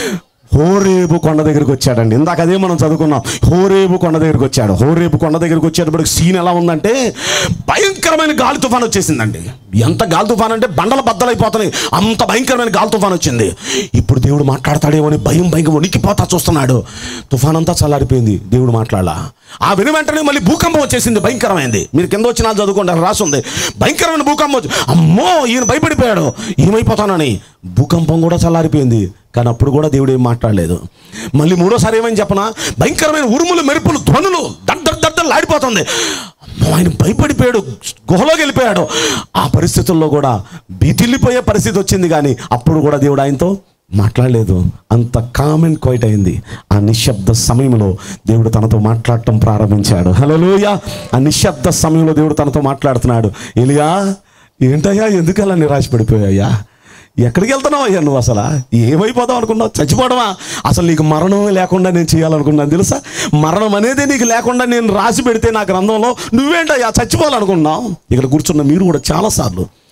హోరేబు కొండ దగ్గరికి వచ్చాడండి ఇందాక అదే మనం చదువుకున్నాం హోరేబు కొండ దగ్గరికి వచ్చాడు హోరేబు కొండ దగ్గరికి వచ్చేటప్పటికి సీన్ ఎలా ఉందంటే భయంకరమైన గాలి తుఫాన్ వచ్చేసిందండి ఎంత గాలి తుఫాన్ అంటే బండలు బద్దలైపోతున్నాయి అంత భయంకరమైన గాలి తుఫాన్ వచ్చింది ఇప్పుడు దేవుడు మాట్లాడతాడేమో అని భయం భయం ఉనికిపోతా చూస్తున్నాడు తుఫాన్ అంతా చల్లారిపోయింది దేవుడు మాట్లాడాల ఆ విని వెంటనే మళ్ళీ భూకంపం వచ్చేసింది భయంకరమైంది మీరు కింద వచ్చిన చదువుకోండి అక్కడ రాసుంది భయంకరమైన భూకంపం వచ్చి అమ్మో ఈయన భయపడిపోయాడు ఏమైపోతానని భూకంపం కూడా చల్లారిపోయింది కానీ అప్పుడు కూడా దేవుడు ఏం మాట్లాడలేదు మళ్ళీ మూడోసారి ఏమని చెప్పనా భయంకరమైన ఉరుములు మెరుపులు ధ్వనులు దడ్డ దడ్డలు ఆడిపోతుంది అమ్మో, ఆయన భయపడిపోయాడు గుహలోకి వెళ్ళిపోయాడు ఆ పరిస్థితుల్లో కూడా బీతిల్లిపోయే పరిస్థితి వచ్చింది కానీ అప్పుడు కూడా దేవుడు ఆయనతో మాట్లాడలేదు అంత కామన్ క్వైట్ అయింది ఆ నిశ్శబ్ద సమయంలో దేవుడు తనతో మాట్లాడటం ప్రారంభించాడు హలోయ ఆ నిశ్శబ్ద సమయంలో దేవుడు తనతో మాట్లాడుతున్నాడు ఎలియా ఏంటయ్యా ఎందుకలా నిరాశపడిపోయాయ్యా ఎక్కడికి వెళ్తున్నావు అయ్యా నువ్వు అసలు ఏమైపోదాం అనుకున్నావు చచ్చిపోవడమా అసలు నీకు మరణం లేకుండా నేను చేయాలనుకున్నాను తెలుసా మరణం అనేది నీకు లేకుండా నేను రాసి పెడితే నా గ్రంథంలో నువ్వేంటయ్యా చచ్చిపోవాలనుకున్నావు ఇక్కడ కూర్చున్న మీరు కూడా చాలాసార్లు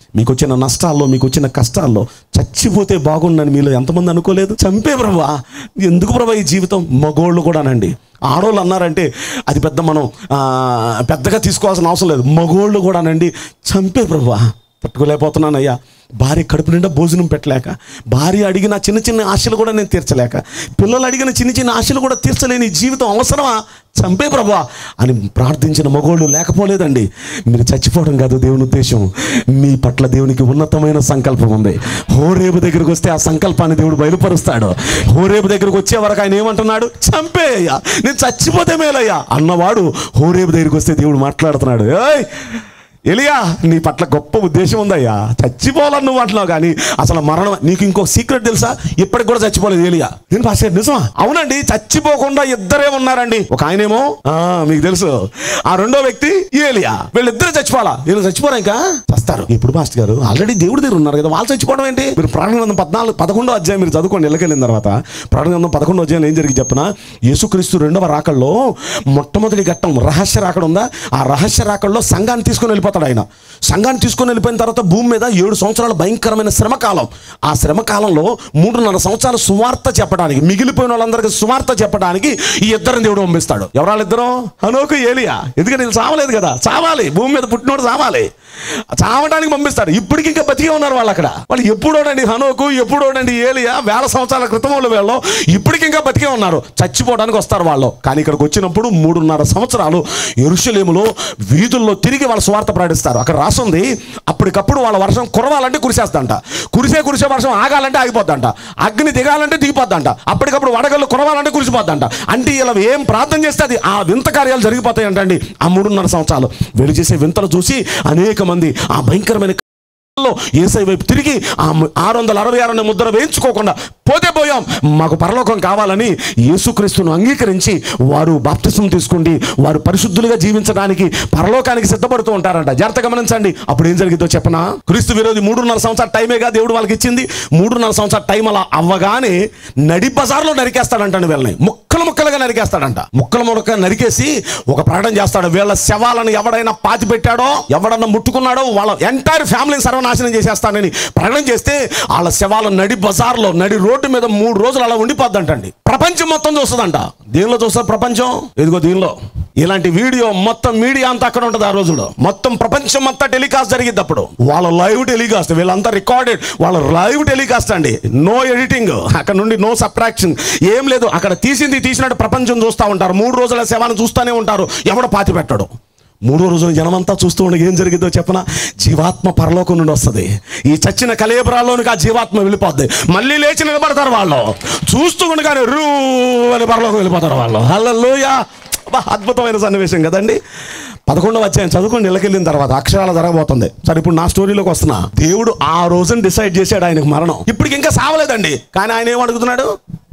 మీకు వచ్చిన నష్టాల్లో మీకు వచ్చిన కష్టాల్లో చచ్చిపోతే బాగుండని మీలో ఎంతమంది అనుకోలేదు చంపే ప్రభా ఎందుకు ప్రభా ఈ జీవితం మగోళ్ళు కూడానండి ఆడోళ్ళు అన్నారంటే అది పెద్ద మనం ఆ, పెద్దగా తీసుకోవాల్సిన అవసరం లేదు మగోళ్ళు కూడానండి చంపే ప్రభా పట్టుకోలేకపోతున్నానయ్యా భార్య కడుపు నిండా భోజనం పెట్టలేక భార్య అడిగిన చిన్న చిన్న ఆశలు కూడా నేను తీర్చలేక పిల్లలు అడిగిన చిన్న చిన్న ఆశలు కూడా తీర్చలేని ఈ జీవితం అవసరమా చంపే ప్రభా అని ప్రార్థించిన మగోళ్ళు లేకపోలేదండి మీరు చచ్చిపోవడం కాదు దేవుని ఉద్దేశం మీ పట్ల దేవునికి ఉన్నతమైన సంకల్పం ఉంది హోరేబు దగ్గరికి వస్తే ఆ సంకల్పాన్ని దేవుడు బయలుపరుస్తాడు హోరేబు దగ్గరికి వచ్చే వరకు ఆయన ఏమంటున్నాడు చంపేయ్యా నేను చచ్చిపోతే మేలయ్యా అన్నవాడు హోరేబు దగ్గరికి వస్తే దేవుడు మాట్లాడుతున్నాడు ఏయ్ ఎలియా నీ పట్ల గొప్ప ఉద్దేశం ఉందయ్యా చచ్చిపోవాలని నువ్వు అంటున్నావు కానీ అసలు మరణం నీకు ఇంకో సీక్రెట్ తెలుసా ఇప్పటికి కూడా చచ్చిపోలేదు ఏలియా నేను పాస్ నిజమా అవునండి చచ్చిపోకుండా ఇద్దరే ఉన్నారండి ఒక ఆయనేమో ఆ, మీకు తెలుసు ఆ రెండో వ్యక్తి ఏలియా వీళ్ళిద్దరు చచ్చిపోవాలా వీళ్ళు చచ్చిపోరా ఇంకా చస్తారు ఇప్పుడు మాస్టర్ గారు ఆల్రెడీ దేవుడి దగ్గర ఉన్నారు కదా వాళ్ళు చచ్చిపోవడం ఏంటి మీరు ప్రాణగ్రంథం పద్నాలుగు పదకొండో అధ్యాయం మీరు చదువుకోండి ఇళ్ళకెళ్ళిన తర్వాత ప్రాణగ్రంథం పదకొండో అధ్యాయం ఏం జరిగి చెప్పిన యేసుక్రీస్తు రెండవ రాకల్లో మొట్టమొదటి ఘట్టం రహస్య రాకడ ఉందా ఆ రహస్య రాకల్లో సంఘాన్ని తీసుకొని వెళ్ళిపోతాడు ఆయన సంఘాన్ని తీసుకొని వెళ్ళిపోయిన తర్వాత భూమి మీద ఏడు సంవత్సరాల భయంకరమైన శ్రమకాలం ఆ శ్రమకాలంలో మూడున్నర సంవత్సరాలు సువార్త చెప్పడానికి మిగిలిపోయిన వాళ్ళందరికీ సువార్త చెప్పడానికి ఈ ఇద్దరిని దేవుడు పంపిస్తాడు ఎవరాళ్ళిద్దరు హనోకు ఏలియా ఎందుకంటే వీళ్ళు చావలేదు కదా చావాలి భూమి మీద పుట్టినోడు చావాలి చావడానికి పంపిస్తాడు ఇప్పటికి ఇంకా బతికే ఉన్నారు వాళ్ళు అక్కడ వాళ్ళు ఎప్పుడోడండి హనోకు ఎప్పుడోడండి ఏలియా వేల సంవత్సరాల క్రితం వాళ్ళు వీళ్ళు ఇప్పటికి ఇంకా బతికే ఉన్నారు చచ్చిపోవడానికి వస్తారు వాళ్ళు కానీ ఇక్కడికి వచ్చినప్పుడు మూడున్నర సంవత్సరాలు ఎరుషలేములో వీధుల్లో తిరిగి వాళ్ళ స్వార్థ ప్రకటిస్తారు అక్కడ రాసుంది అప్పటికప్పుడు వాళ్ళ వర్షం కురవాలంటే కురిసేస్తంట కురిసే కురిసే వర్షం ఆగాలంటే ఆగిపోద్దంట అగ్ని దిగాలంటే దిగిపోద్దంట అప్పటికప్పుడు వడగళ్ళు కురవాలంటే కురిసిపోద్దంట అంటే ఇలా ఏం ప్రార్థన చేస్తే అది ఆ వింత కార్యాలు జరిగిపోతాయి అంటండి ఆ మూడున్నర సంవత్సరాలు వీళ్ళు చేసే వింతలు చూసి అనేక మంది ఆ భయంకరమైన లో ఏసై వైపు తిరిగి ఆ ఆరు వందల అరవై ఆరు అనే ముద్ర వేయించుకోకుండా పోతే పోయాం మాకు పరలోకం కావాలని యేసుక్రీస్తును అంగీకరించి వారు బాప్తిసం తీసుకుండి వారు పరిశుద్ధులుగా జీవించడానికి పరలోకానికి సిద్ధపడుతూ ఉంటారంట జాగ్రత్త గమనించండి అప్పుడు ఏం జరిగిందో చెప్పనా క్రీస్తు విరోధి మూడున్నర సంవత్సరాల టైమేగా దేవుడు వాళ్ళకి ఇచ్చింది మూడున్నర సంవత్సరాల టైం అలా అవ్వగానే నడి బజార్లో నరికేస్తాడంటండి వీళ్ళని ముక్కలు ముక్కలుగా నరికేస్తాడంట ముక్కలు ముక్కలు నరికేసి ఒక ప్రకటన చేస్తాడు వీళ్ళ శవాలను ఎవడైనా పాతి పెట్టాడో ఎవడన్నా ముట్టుకున్నాడో వాళ్ళ ఎంటైర్ ఫ్యామిలీని సర్వనాశనం చేసేస్తానని ప్రకటన చేస్తే వాళ్ళ శవాలు నడి బజార్లో నడి రోడ్డు మీద మూడు రోజులు అలా ఉండిపోద్దంటండి ప్రపంచం మొత్తం చూస్తుందంట దీనిలో చూస్తారు ప్రపంచం ఇదిగో దీనిలో ఇలాంటి వీడియో మొత్తం మీడియా అంతా అక్కడ ఉంటుంది ఆ రోజులో మొత్తం ప్రపంచం అంతా టెలికాస్ట్ జరిగింది అప్పుడు వాళ్ళ లైవ్ టెలికాస్ట్ వీళ్ళంతా రికార్డెడ్ వాళ్ళ లైవ్ టెలికాస్ట్ అండి నో ఎడిటింగ్ అక్కడ నుండి నో సబ్ట్రాక్షన్ ఏం లేదు అక్కడ తీసింది తీసినట్టు ప్రపంచం చూస్తూ ఉంటారు మూడు రోజుల సేవను చూస్తూనే ఉంటారు ఎవడ పాతి పెట్టడు మూడో రోజున జనమంతా చూస్తూ ఉండగా ఏం జరిగిందో చెప్పన జీవాత్మ పరలోకం నుండి వస్తుంది ఈ చచ్చిన కలేబరాల్లోనికి ఆ జీవాత్మ వెళ్ళిపోద్ది మళ్ళీ లేచి నిలబడతారు వాళ్ళు చూస్తూ ఉండగానే రూ అని పరలోకం వెళ్ళిపోతారు వాళ్ళు హల్లెలూయ అబ్బా, అద్భుతమైన సన్నివేశం కదండి పదకొండవ అధ్యాయం చదువుకొని నెలకెళ్ళిన తర్వాత అక్షరాలు జరగబోతుంది సరే ఇప్పుడు నా స్టోరీలోకి వస్తున్నా దేవుడు ఆ రోజున డిసైడ్ చేశాడు ఆయనకు మరణం ఇప్పటికి ఇంకా సావలేదండి కానీ ఆయన ఏం అడుగుతున్నాడు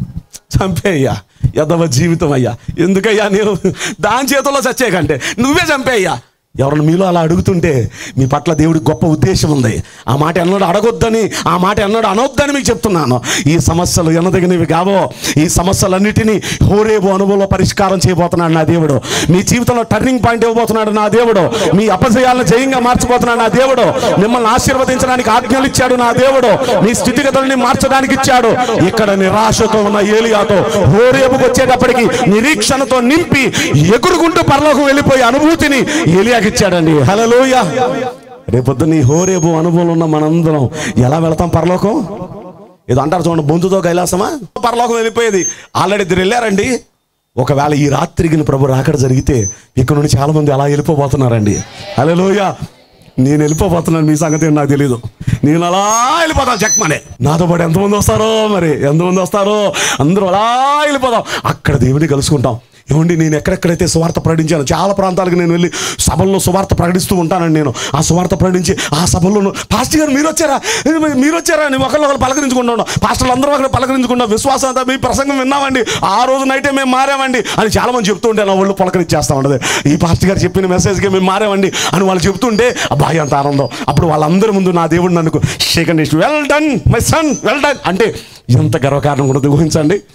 చంపేయ్యా ఎదవ జీవితం అయ్యా ఎందుకయ్యా నేను దాని చేతుల్లో చచ్చే కంటే నువ్వే చంపేయ్యా ఎవరైనా మీలో అలా అడుగుతుంటే మీ పట్ల దేవుడికి గొప్ప ఉద్దేశం ఉంది ఆ మాట ఎన్నడూ అడగొద్దని ఆ మాట ఎన్నడూ అనొద్దని మీకు చెప్తున్నాను ఈ సమస్యలు ఎన్నదగినవి కావో ఈ సమస్యలన్నిటినీ హోరేబు అనుభవంలో పరిష్కారం చేయబోతున్నాడు నా దేవుడు మీ జీవితంలో టర్నింగ్ పాయింట్ ఇవ్వబోతున్నాడు నా దేవుడు మీ అపజయాలను జయంగా మార్చబోతున్నాడు నా దేవుడు మిమ్మల్ని ఆశీర్వదించడానికి ఆజ్ఞలు ఇచ్చాడు నా దేవుడు మీ స్థితిగతుల్ని మార్చడానికి ఇచ్చాడు ఇక్కడ నిరాశతో ఉన్న ఏలియాతో హోరేబుకు వచ్చేటప్పటికి నిరీక్షణతో నింపి ఎగురుకుంటూ పరలోకం వెళ్ళిపోయే అనుభూతిని ఏలియాకి ఇచ్చాడండి హలోయ రేపొద్దు నీ హోరేబు అనుభవం ఉన్న మనందరం ఎలా వెళతాం పరలోకం ఏదో అంటారు చూడండి బొంతుతో కైలాసమా పరలోకం వెళ్ళిపోయేది ఆల్రెడీ ఇద్దరు వెళ్ళారండి ఒకవేళ ఈ రాత్రికి ప్రభు రాకడ జరిగితే ఇక్కడ నుండి చాలా మంది అలా వెళ్ళిపోబోతున్నారండి హలోయ నేను వెళ్ళిపోబోతున్నాను మీ సంగతి ఏంటో నాకు తెలీదు నేను అలా వెళ్ళిపోతాను చెక్మనే నాతో పాటు ఎంతమంది వస్తారో మరి ఎంతమంది వస్తారో అందరూ అలా వెళ్ళిపోదాం అక్కడ దేవుడిని కలుసుకుంటాం ఏమండి నేను ఎక్కడెక్కడైతే సువార్త ప్రకటించాను చాలా ప్రాంతాలకు నేను వెళ్ళి సభల్లో సువార్త ప్రకటిస్తూ ఉంటానండి నేను ఆ సువార్త ప్రకటించి ఆ సభల్లో పాస్టర్ గారు మీరు వచ్చారా ఏ, మీరు వచ్చారా అని ఒకళ్ళు ఒకరు పలకరించుకుంటున్నాం పాస్టర్లు అందరూ అక్కడ పలకరించుకుంటాం విశ్వాసం అంతా మీ ప్రసంగం విన్నామండి ఆ రోజు నైటే మేము మారామండి అని చాలా మంది చెప్తూ ఉంటే నా వాళ్ళు పలకరించేస్తా ఉండదు ఈ పాస్టర్ గారు చెప్పిన మెసేజ్కి మేము మారామండి అని వాళ్ళు చెప్తుంటే అబ్బాయి అంత ఆనందం అప్పుడు వాళ్ళందరి ముందు నా దేవుడు నన్ను second well done my son well done అంటే ఎంత గర్వకారణం కూడా ఊహించండి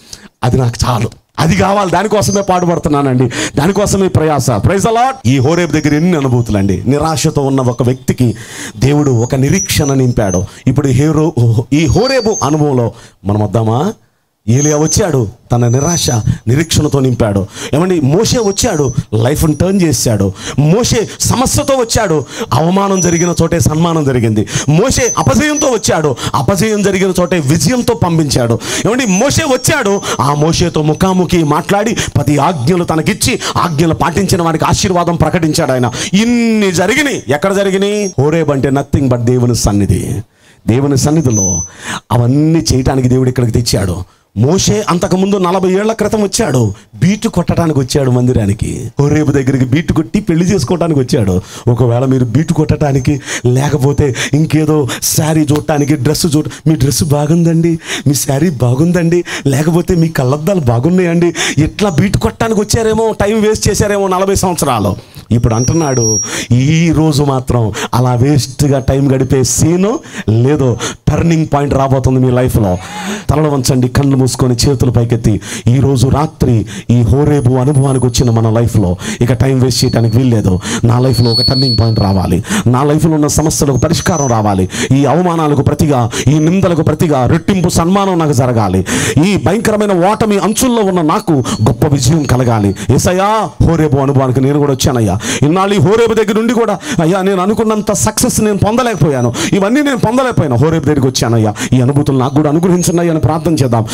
అది నాకు చాలు అది కావాలి దానికోసమే పాటుపడుతున్నానండి దానికోసమే ప్రయాస ప్రైజ్ అలాట్ ఈ హోరేబు దగ్గర ఎన్ని అనుభూతులండి నిరాశతో ఉన్న ఒక వ్యక్తికి దేవుడు ఒక నిరీక్షణ నింపాడు ఇప్పుడు ఈ హేరో ఈ హోరేబు అనుభవంలో మనం వద్దామా ఏలియా వచ్చాడు తన నిరాశ నిరీక్షణతో నింపాడు ఏమండి మోషే వచ్చాడు లైఫ్ని టర్న్ చేశాడు మోషే సమస్యతో వచ్చాడు అవమానం జరిగిన చోటే సన్మానం జరిగింది మోషే అపజయంతో వచ్చాడు అపజయం జరిగిన చోటే విజయంతో పంపించాడు ఏమండి మోషే వచ్చాడు ఆ మోషేతో ముఖాముఖి మాట్లాడి పది ఆజ్ఞలు తనకిచ్చి ఆజ్ఞలు పాటించిన వారికి ఆశీర్వాదం ప్రకటించాడు ఆయన ఇన్ని జరిగినాయి ఎక్కడ జరిగినాయి హోరేబ్ అంటే నథింగ్ బట్ దేవుని సన్నిధి దేవుని సన్నిధిలో అవన్నీ చేయటానికి దేవుడు ఇక్కడికి తెచ్చాడు మోషే అంతకుముందు నలభై ఏళ్ల క్రితం వచ్చాడు బీటు కొట్టడానికి వచ్చాడు మందిరానికి రేపు దగ్గరికి బీటు కొట్టి పెళ్లి చేసుకోవడానికి వచ్చాడు ఒకవేళ మీరు బీటు కొట్టడానికి లేకపోతే ఇంకేదో శారీ చూడటానికి డ్రెస్ చూడ మీ డ్రెస్ బాగుందండి మీ శారీ బాగుందండి లేకపోతే మీ కళ్ళద్దాలు బాగున్నాయండి ఇట్లా బీటు కొట్టడానికి వచ్చారేమో టైం వేస్ట్ చేశారేమో నలభై సంవత్సరాలు ఇప్పుడు అంటున్నాడు ఈ రోజు మాత్రం అలా వేస్ట్గా టైం గడిపే సీను లేదో టర్నింగ్ పాయింట్ రాబోతుంది మీ లైఫ్లో తలలో వంచండి కళ్ళు మూసుకొని చేతులు పైకెత్తి ఈ రోజు రాత్రి ఈ హోరేబు అనుభవానికి వచ్చిన మన లైఫ్లో ఇక టైం వేస్ట్ చేయడానికి వీల్లేదు నా లైఫ్లో ఒక టర్నింగ్ పాయింట్ రావాలి నా లైఫ్లో ఉన్న సమస్యలకు పరిష్కారం రావాలి ఈ అవమానాలకు ప్రతిగా ఈ నిందలకు ప్రతిగా రెట్టింపు సన్మానం నాకు జరగాలి ఈ భయంకరమైన ఓటమి అంచుల్లో ఉన్న నాకు గొప్ప విజయం కలగాలి ఏసయ్యా హోరేబు అనుభవానికి నేను కూడా వచ్చానయ్యా ఇన్నాళ్ళు ఈ హోరేబు దగ్గర నుండి కూడా అయ్యా నేను అనుకున్నంత సక్సెస్ నేను పొందలేకపోయాను ఇవన్నీ నేను పొందలేకపోయాను హోరేబు దగ్గరికి వచ్చానయ్యా ఈ అనుభూతులు నాకు కూడా అనుగ్రహించండి అని ప్రార్థన చేద్దాం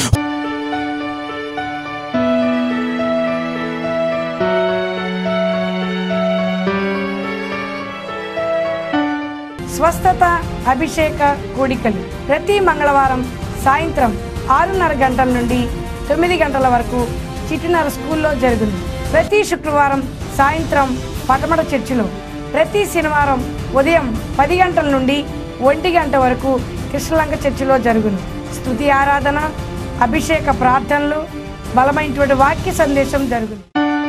స్వస్థత అభిషేక కూడికలు ప్రతి మంగళవారం సాయంత్రం ఆరున్నర గంటల నుండి తొమ్మిది గంటల వరకు చిట్టినర స్కూల్లో జరుగును ప్రతి శుక్రవారం సాయంత్రం పటమట చర్చిలో ప్రతి శనివారం ఉదయం పది గంటల నుండి ఒంటి గంట వరకు కృష్ణలంక చర్చిలో జరుగును స్తుతి ఆరాధన అభిషేక ప్రార్థనలు బలమైనటువంటి వాక్య సందేశం జరుగును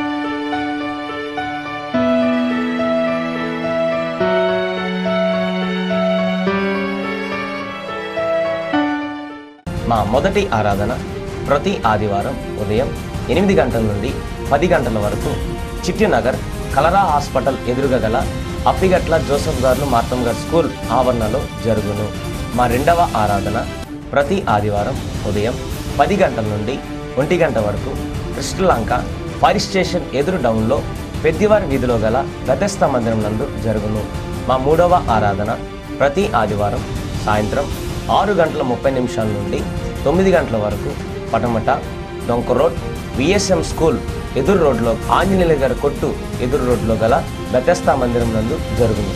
మా మొదటి ఆరాధన ప్రతి ఆదివారం ఉదయం ఎనిమిది గంటల నుండి పది గంటల వరకు చిట్టినగర్ కలరా హాస్పిటల్ ఎదురుగా గల అప్పిగట్ల జోసఫ్ గారు మార్తం గారు స్కూల్ ఆవరణలో జరుగును మా రెండవ ఆరాధన ప్రతి ఆదివారం ఉదయం పది గంటల నుండి ఒంటి గంట వరకు కృష్ణలంక ఫైర్ స్టేషన్ ఎదురు డౌన్లో పెద్దివారి వీధిలో గల గతస్థ మందిరం నందు జరుగును మా మూడవ ఆరాధన ప్రతి ఆదివారం సాయంత్రం ఆరు గంటల ముప్పై నిమిషాల నుండి తొమ్మిది గంటల వరకు పటమట డొంక రోడ్ విఎస్ఎం స్కూల్ ఎదురు రోడ్లో ఆంజనేయుల గారి కొట్టు ఎదురు రోడ్లో గల బెతస్తా మందిరం నందు జరుగును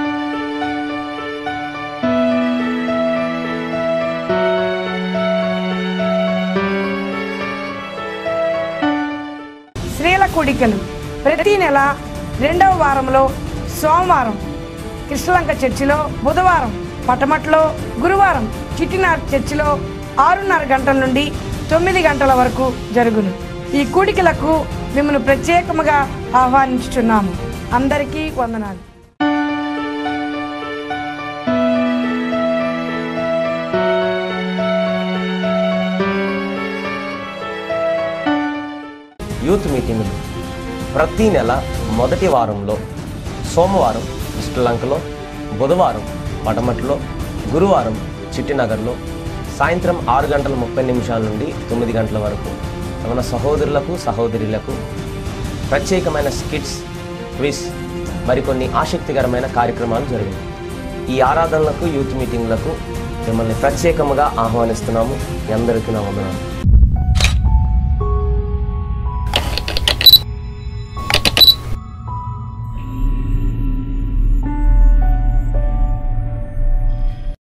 స్త్రీల కూడికలు ప్రతి నెల రెండవ వారంలో సోమవారం కృష్ణలంక చర్చిలో బుధవారం పటమట్లో గురువారం చిట్టినార్ చర్చిలో ఆరున్నర గంటల నుండి తొమ్మిది గంటల వరకు జరుగును ఈ కూడికలకు మిమ్మల్ని ప్రత్యేకముగా ఆహ్వానించుచున్నాము అందరికీ వందనాలు యూత్ మీటింగులు ప్రతి నెల మొదటి వారంలో సోమవారం శ్రీలంకలో బుధవారం పటమట్లో గురువారం చిట్టినగర్లో సాయంత్రం ఆరు గంటల ముప్పై నిమిషాల నుండి తొమ్మిది గంటల వరకు మన సహోదరులకు సహోదరులకు ప్రత్యేకమైన స్కిట్స్ క్విజ్ మరికొన్ని ఆసక్తికరమైన కార్యక్రమాలు జరిగాయి ఈ ఆరాధనలకు యూత్ మీటింగ్లకు మిమ్మల్ని ప్రత్యేకముగా ఆహ్వానిస్తున్నాము మీ అందరికీ నా వందనాలు